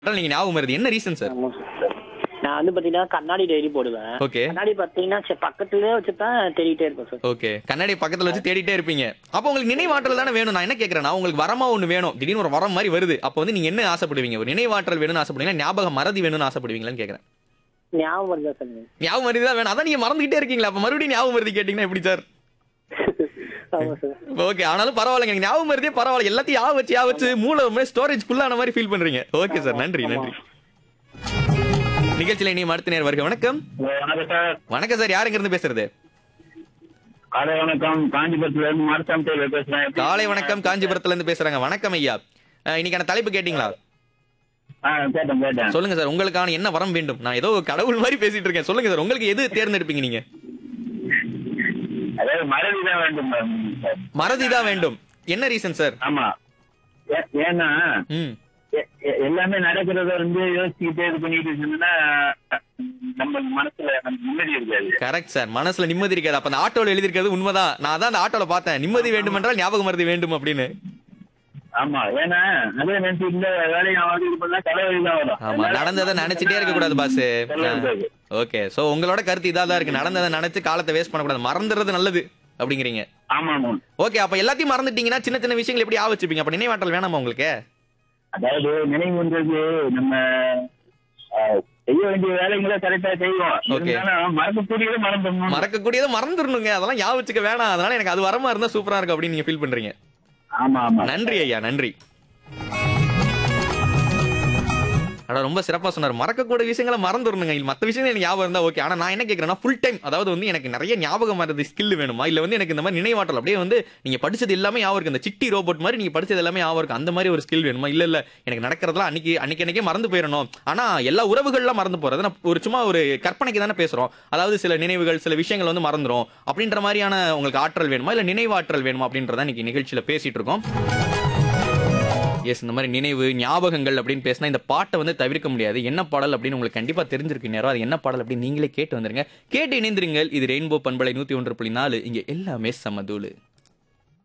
அதனால நீங்க ஞாபகம் வருது என்ன ரீசன் சார் ஆமா சார். நான் வந்து பாத்தீங்கன்னா கண்ணாடி டெய்லி போடுவேன் ஓகே கண்ணாடி பாத்தீங்கன்னா சரி, பக்கத்துலயே வச்சுப்பேன் தேடிட்டே இருப்பேன் சார் ஓகே கண்ணாடி பக்கத்துல வச்சு தேடிட்டே இருப்பீங்க அப்போ உங்களுக்கு நினைவாற்றல் தானே வேணும் நான் என்ன கேக்குறேன்னா உங்களுக்கு வரமா ஒண்ணு வேணும் திடீர்னு ஒரு வரம் மாதிரி வருது அப்போ வந்து நீங்க என்ன ஆசைப்படுவீங்க ஒரு நினைவாற்றல் வேணும்னு ஆசைப்படுவீங்களா ஞாபகம் மறதி வேணும்னு ஆசைப்படுவீங்களான்னு கேக்குறேன் ஞாபகம் வருதா சார் ஞாபகம் மருதி தான் வேணும் அதான் நீங்க மறந்துகிட்டே இருக்கீங்களா அப்ப மறுபடியும் ஞாபகம் மருதி கேட்டீங்கன்னா எப்படி சார் ஆமா சார் ஓகே ஆனாலும் பரவாயில்லைங்க எனக்கு ஞாபகம் மருதியே பரவாயில்ல எல்லாத்தையும் யா வச்சு யா வச்சு மூளை ஸ்டோரேஜ் ஃபுல்லான மாதிரி ஃபீல் பண்றீங்க ஓகே சார் நன்றி நன்றி நிகழ்ச்சியில இனி அடுத்த நேரம் வருக வணக்கம் வணக்கம் சார் வணக்கம் சார் யாருங்க இருந்து பேசுறது காலை வணக்கம் காஞ்சிபுரத்துல இருந்து மாரசாமி டெய்லர் பேசுறேன் எப்படி காலை இருக்கீங்க? வணக்கம் காஞ்சிபுரத்துல இருந்து பேசுறாங்க வணக்கம் ஐயா அஹ், இன்னைக்கான தலைப்பு கேட்டீங்களா ஆ கேட்டேன் கேட்டேன் சொல்லுங்க சார் உங்களுக்கான என்ன வரம் வேண்டும் நான் ஏதோ கடவுள் மாதிரி பேசிட்டு இருக்கேன் சொல்லுங்க சார் உங்களுக்கு எது தேர்ந்தெடுப்பீங்க நீங்க அதாவது மறதி தான் வேண்டும் மேம் சார். மறதி தான் வேண்டும் என்ன ரீசன் சார் ஆமா ஏ- ஏன்னா ம் எ- எ- எல்லாமே நடக்கிறத வந்து யோசிச்சுக்கிட்டே இது பண்ணிட்டு இருந்தோம்னா நம்ம மனசுல நமக்கு நிம்மதி இருக்காது கரெக்ட் சார் மனசுல நிம்மதி இருக்காது அப்ப அந்த ஆட்டோல எழுதிருக்கிறது உண்மைதான் நான் தான் அந்த ஆட்டோல பார்த்தேன் நிம்மதி வேண்டும் என்றால் ஞாபகம் மறதி வேண்டும் அப்படின்னு ஆமா ஏன்னா அதே நினைச்சு இந்த வேலையை அவன் இது பண்ணா தலைவலி தான் வரும் ஆமா நடந்ததை நினைச்சிட்டே இருக்க கூடாது பாஸ் தலைவலி இருக்காது. ஓகே சோ உங்களோட கருத்து இதா தான் இருக்கு நடந்ததை நினைச்சு காலத்தை வேஸ்ட் பண்ணக்கூடாது மறந்துறது நல்லது அப்படிங்கிறீங்க ஆமா ஆமா ஓகே அப்ப எல்லாத்தையும் மறந்துட்டீங்கன்னா சின்ன சின்ன விஷயங்கள் எப்படி ஆ வச்சுப்பீங்க அப்ப நினைவாற்றல் வேணாமா உங்களுக்கு அதாவது நினைவுன்றது நம்ம அஹ், செய்ய வேண்டிய வேலைகளை கரெக்டா செய்வோம் Okay. இருந்தாலும் மறக்கக்கூடியதை மறந்துடணும் மறக்கக்கூடியதை மறந்துடணுங்க அதெல்லாம் ஞாபகம் வச்சுக்க வேணாம் அதனால எனக்கு அது வரமா இருந்தா சூப்பரா இருக்கும் அப்படின்னு நீங்க ஃபீல் பண்றீங்க ஆமா ஆமா நன்றி ஐயா நன்றி அட ரொம்ப சிறப்பா சொன்னார் மறக்கக்கூடிய விஷயங்களை மறந்துடணுங்க இல்ல மத்த விஷயங்கள் எனக்கு ஞாபகம் இருந்தா ஓகே ஆனா நான் என்ன கேக்குறேன்னா ஃபுல் டைம் அதாவது வந்து எனக்கு நிறைய ஞாபகம் மறதி ஸ்கில் வேணுமா இல்ல வந்து எனக்கு இந்த மாதிரி நினைவாற்றல் அப்படியே வந்து நீங்க படிச்சது எல்லாமே ஞாபகம் இருக்கு இந்த சிட்டி ரோபோட் மாதிரி நீங்க படிச்சது எல்லாமே ஞாபகம் இருக்கு அந்த மாதிரி ஒரு ஸ்கில் வேணுமா இல்ல இல்ல எனக்கு நடக்கிறதெல்லாம் அன்னைக்கு அன்னைக்கு அன்னைக்கே மறந்து போயிடணும் ஆனா எல்லா உறவுகள்லாம் மறந்து போறது நான் ஒரு சும்மா ஒரு கற்பனைக்கு தானே பேசுறோம் அதாவது சில நினைவுகள் சில விஷயங்கள் வந்து மறந்துரும் அப்படின்ற மாதிரியான உங்களுக்கு ஆற்றல் வேணுமா இல்ல நினைவாற்றல் வேணுமா அப்படின்றத இன்னைக்கு நிகழ்ச்சியில பேசிட்டு இருக்கோம் எஸ் இந்த மாதிரி நினைவு ஞாபகங்கள் அப்படின்னு பேசினா இந்த பாட்டை வந்து தவிர்க்க முடியாது என்ன பாடல் அப்படின்னு உங்களுக்கு கண்டிப்பா தெரிஞ்சிருக்கு நேரம் அது என்ன பாடல் அப்படின்னு நீங்களே கேட்டு வந்துருங்க கேட்டு இணைந்திருங்கள் இது ரெயின்போ பண்பலை நூத்தி ஒன்று புள்ளி நாலு இங்க எல்லாமே சமதூளு